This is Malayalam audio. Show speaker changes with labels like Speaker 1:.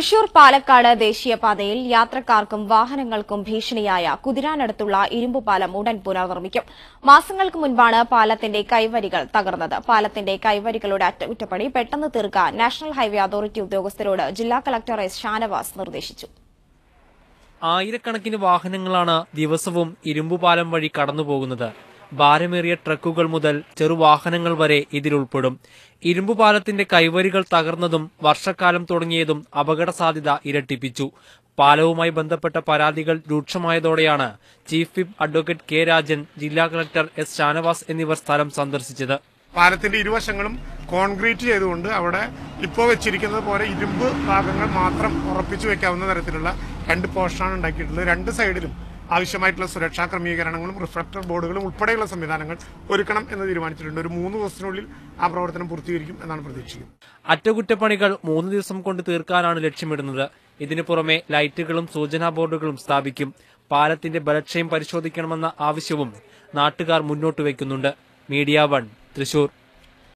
Speaker 1: തൃശൂർ പാലക്കാട് ദേശീയപാതയിൽ യാത്രക്കാർക്കും വാഹനങ്ങൾക്കും ഭീഷണിയായ കുതിരാനടുത്തുള്ള ഇരുമ്പുപാലം ഉടൻ പുനർനിർമ്മിക്കും മാസങ്ങൾക്ക് മുൻപാണ് പാലത്തിന്റെ കൈവരികൾ തകർന്നത് പാലത്തിന്റെ കൈവരികളുടെ അറ്റകുറ്റപ്പണി പെട്ടെന്ന് തീർക്കാൻ നാഷണൽ ഹൈവേ അതോറിറ്റി ഉദ്യോഗസ്ഥരോട് ജില്ലാ കളക്ടർ എസ് ഷാനവാസ് നിർദ്ദേശിച്ചു
Speaker 2: ആയിരക്കണക്കിന് വാഹനങ്ങളാണ് ദിവസവും ഇരുമ്പുപാലം വഴി കടന്നുപോകുന്നത് ഭാരമേറിയ ട്രക്കുകൾ മുതൽ ചെറുവാഹനങ്ങൾ വരെ ഇതിലുൾപ്പെടും ഇരുമ്പുപാലത്തിന്റെ കൈവരികൾ തകർന്നതും വർഷക്കാലം തുടങ്ങിയതും അപകട സാധ്യത ഇരട്ടിപ്പിച്ചു പാലവുമായി ബന്ധപ്പെട്ട പരാതികൾ രൂക്ഷമായതോടെയാണ് chief whip advocate K Rajan ജില്ലാ കളക്ടർ എസ് ഷാനവാസ് എന്നിവർ സ്ഥലം സന്ദർശിച്ചത്
Speaker 3: പാലത്തിന്റെ ഇരുവശങ്ങളും കോൺക്രീറ്റ് ചെയ്തുകൊണ്ട് അവിടെ ഇപ്പോൾ വെച്ചിരിക്കുന്നത് പോലെ ഇരുമ്പ് ഭാഗങ്ങൾ മാത്രം ഉറപ്പിച്ചു വെക്കാവുന്ന തരത്തിലുള്ള രണ്ട് പോർഷനാണ് ഉണ്ടാക്കിയിട്ടുള്ളത് രണ്ട് സൈഡിലും ആവശ്യമായിട്ടുള്ള സുരക്ഷാ ക്രമീകരണങ്ങളും റിഫ്ലക്ടർ ബോർഡുകളും ഉൾപ്പെടെയുള്ള സംവിധാനങ്ങൾ ഒരുക്കണം എന്ന് തീരുമാനിച്ചിട്ടുണ്ട് ഒരു മൂന്ന് ദിവസത്തിനുള്ളിൽ ആ പ്രവർത്തനം പൂർത്തീകരിക്കും എന്നാണ് പ്രതീക്ഷിക്കുന്നത്
Speaker 2: അറ്റകുറ്റപ്പണികൾ മൂന്ന് ദിവസം കൊണ്ട് തീർക്കാനാണ് ലക്ഷ്യമിടുന്നത് ഇതിനു പുറമെ ലൈറ്റുകളും സൂചനാ ബോർഡുകളും സ്ഥാപിക്കും പാലത്തിന്റെ ബലക്ഷയം പരിശോധിക്കണമെന്ന ആവശ്യവും നാട്ടുകാർ മുന്നോട്ട് വയ്ക്കുന്നുണ്ട് മീഡിയ വൺ തൃശൂർ